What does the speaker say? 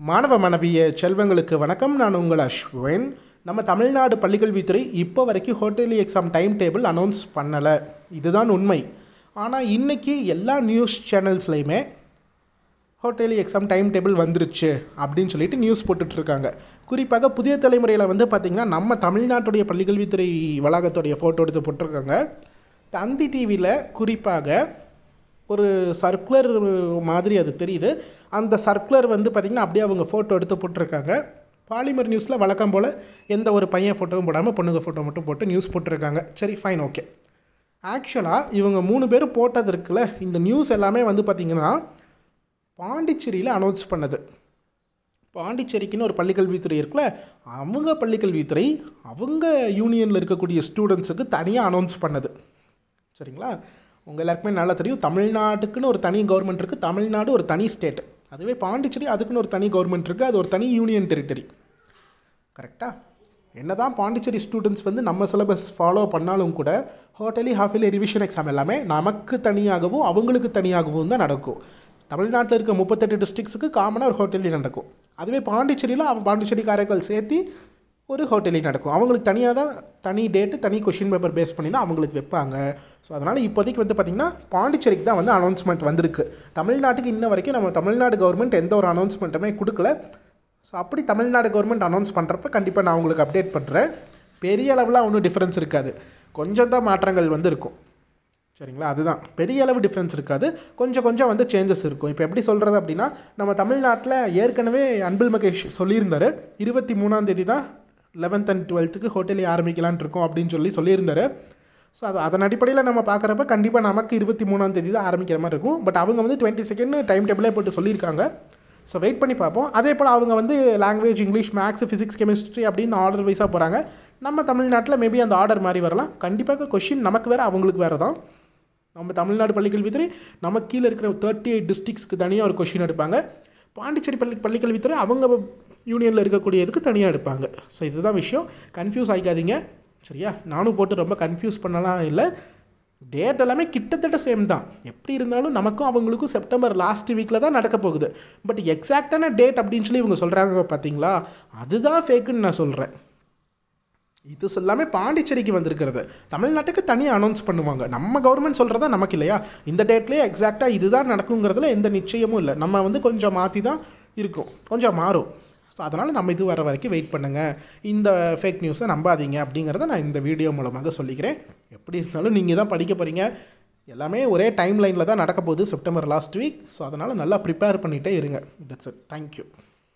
மாணவ மாணவிய செல்வங்களுக்கு வணக்கம் நான் உங்கள் அஸ்வின் நம்ம தமிழ்நாடு பள்ளிக்கல்வித்துறை இப்போ வரைக்கும் ஹோட்டலி எக்ஸாம் டைம் டேபிள் அனௌன்ஸ் பண்ணலை இதுதான் உண்மை ஆனால் இன்றைக்கி எல்லா நியூஸ் சேனல்ஸ்லையுமே ஹோட்டலி எக்ஸாம் டைம் டேபிள் வந்துருச்சு அப்படின்னு சொல்லிட்டு நியூஸ் போட்டுட்ருக்காங்க குறிப்பாக புதிய தலைமுறையில் வந்து பார்த்திங்கன்னா நம்ம தமிழ்நாட்டுடைய பள்ளிக்கல்வித்துறை வளாகத்துடைய ஃபோட்டோ எடுத்து போட்டிருக்காங்க தந்தி டிவியில் குறிப்பாக ஒரு சர்க்குலர் மாதிரி அது தெரியுது அந்த சர்க்குலர் வந்து பார்த்திங்கன்னா அப்படியே அவங்க ஃபோட்டோ எடுத்து போட்டிருக்காங்க பாலிமர் நியூஸில் வழக்கம் போல் எந்த ஒரு பையன் ஃபோட்டோவும் போடாமல் பொண்ணுங்க ஃபோட்டோ மட்டும் போட்டு நியூஸ் போட்டிருக்காங்க சரி ஃபைன் ஓகே ஆக்சுவலாக இவங்க மூணு பேரும் போட்டது இருக்குல்ல இந்த நியூஸ் எல்லாமே வந்து பார்த்திங்கன்னா பாண்டிச்சேரியில் அனௌன்ஸ் பண்ணது பாண்டிச்சேரிக்குன்னு ஒரு பள்ளிக்கல்வித்துறை இருக்குல்ல அவங்க பள்ளிக்கல்வித்துறை அவங்க யூனியனில் இருக்கக்கூடிய ஸ்டூடெண்ட்ஸுக்கு தனியாக அனௌன்ஸ் பண்ணது சரிங்களா உங்கள் எல்லாருக்குமே நல்லா தெரியும் தமிழ்நாட்டுக்குன்னு ஒரு தனி கவர்மெண்ட் இருக்குது தமிழ்நாடு ஒரு தனி ஸ்டேட் அதுவே பாண்டிச்சேரி அதுக்குன்னு ஒரு தனி கவர்மெண்ட் இருக்குது அது ஒரு தனி யூனியன் டெரிட்டரி கரெக்டாக என்ன தான் பாண்டிச்சேரி ஸ்டூடெண்ட்ஸ் வந்து நம்ம சிலபஸ் ஃபாலோ பண்ணாலும் கூட ஹோட்டலி ஹாஃபிலி ரிவிஷன் எக்ஸாம் எல்லாமே நமக்கு தனியாகவும் அவங்களுக்கு தனியாகவும் தான் நடக்கும் தமிழ்நாட்டில் இருக்க முப்பத்தெட்டு டிஸ்ட்ரிக்ஸுக்கு காமனாக ஒரு ஹோட்டலி நடக்கும் அதுவே பாண்டிச்சேரியில் அவன் பாண்டிச்சேரி காரைக்கால் சேர்த்து ஒரு ஹோட்டலி நடக்கும் அவங்களுக்கு தனியாக தான் தனி டேட்டு தனி கொஷின் பேப்பர் பேஸ் பண்ணி தான் அவங்களுக்கு வைப்பாங்க ஸோ அதனால் இப்போதைக்கு வந்து பார்த்திங்கன்னா பாண்டிச்சேரிக்கு தான் வந்து அனௌன்ஸ்மெண்ட் வந்திருக்கு தமிழ்நாட்டுக்கு இன்ன வரைக்கும் நம்ம தமிழ்நாடு கவர்மெண்ட் எந்த ஒரு அனௌன்ஸ்மெண்ட்டுமே கொடுக்கல ஸோ அப்படி தமிழ்நாடு கவர்மெண்ட் அனௌன்ஸ் பண்ணுறப்ப கண்டிப்பாக நான் உங்களுக்கு அப்டேட் பண்ணுறேன் பெரிய அளவில் ஒன்றும் டிஃப்ரென்ஸ் இருக்காது கொஞ்சம் தான் மாற்றங்கள் வந்து இருக்கும் சரிங்களா அதுதான் பெரிய அளவு டிஃப்ரென்ஸ் இருக்காது கொஞ்சம் கொஞ்சம் வந்து சேஞ்சஸ் இருக்கும் இப்போ எப்படி சொல்கிறது அப்படின்னா நம்ம தமிழ்நாட்டில் ஏற்கனவே அன்பில் மகேஷ் சொல்லியிருந்தார் இருபத்தி மூணாம் தேதி தான் லெவன்த் அண்ட் டுவெல்த்துக்கு ஹோட்டலே ஆரம்பிக்கலான் இருக்கோம் அப்படின்னு சொல்லி சொல்லியிருந்தார் ஸோ அது அதன் அடிப்படையில் நம்ம பார்க்குறப்ப கண்டிப்பாக நமக்கு இருபத்தி மூணாம் தேதி தான் ஆரம்பிக்கிற மாதிரி இருக்கும் பட் அவங்க வந்து டுவெண்ட்டி செகண்ட் டைம் டேபிளே போட்டு சொல்லியிருக்காங்க ஸோ வெயிட் பண்ணி பார்ப்போம் அதே போல் அவங்க வந்து language English maths physics chemistry அப்படின்னு ஆர்டர் வைஸாக போகிறாங்க நம்ம தமிழ்நாட்டில் மேபி அந்த ஆர்டர் மாதிரி வரலாம் கண்டிப்பாக கொஷின் நமக்கு வேறு அவங்களுக்கு வேறு தான் நம்ம தமிழ்நாடு பள்ளிக்கல்வித்துறை நம்ம கீழே இருக்கிற தேர்ட்டி எயிட் டிஸ்ட்ரிக்ஸ்க்கு தனியாக ஒரு கொஷின் எடுப்பாங்க பாண்டிச்சேரி பள்ளி பள்ளிக்கல்வித்துறை அவங்க யூனியனில் இருக்கக்கூடியதுக்கு தனியாக எடுப்பாங்க ஸோ இதுதான் விஷயம் கன்ஃபியூஸ் ஆகிக்காதீங்க சரியா நானும் போட்டு ரொம்ப கன்ஃபியூஸ் பண்ணலாம் இல்லை டேட் எல்லாமே கிட்டத்தட்ட சேம் தான் எப்படி இருந்தாலும் நமக்கும் அவங்களுக்கும் செப்டம்பர் லாஸ்ட் வீக்கில் தான் நடக்க போகுது பட் எக்ஸாக்டான டேட் அப்படின்னு சொல்லி இவங்க சொல்கிறாங்க பார்த்தீங்களா அதுதான் ஃபேக்குன்னு நான் சொல்கிறேன் இது எல்லாமே பாண்டிச்சேரிக்கு வந்திருக்கிறது தமிழ்நாட்டுக்கு தனியாக அனௌன்ஸ் பண்ணுவாங்க நம்ம கவர்மெண்ட் சொல்கிறதா நமக்கு இல்லையா இந்த டேட்லேயே எக்ஸாக்டாக இதுதான் நடக்குங்கிறதுல எந்த நிச்சயமும் இல்லை நம்ம வந்து கொஞ்சம் மாற்றி தான் இருக்கும் கொஞ்சம் மாறும் ஸோ அதனால் நம்ம இது வர வரைக்கும் வெயிட் பண்ணுங்கள் இந்த ஃபேக் நியூஸை நம்பாதீங்க அப்படிங்கிறத நான் இந்த வீடியோ மூலமாக சொல்லிக்கிறேன் எப்படி இருந்தாலும் நீங்கள் தான் படிக்க போகிறீங்க எல்லாமே ஒரே டைம் லைனில் தான் நடக்க போகுது செப்டம்பர் லாஸ்ட் வீக் ஸோ அதனால் நல்லா ப்ரிப்பேர் பண்ணிகிட்டே இருங்க தட்ஸ் இட் தேங்க்யூ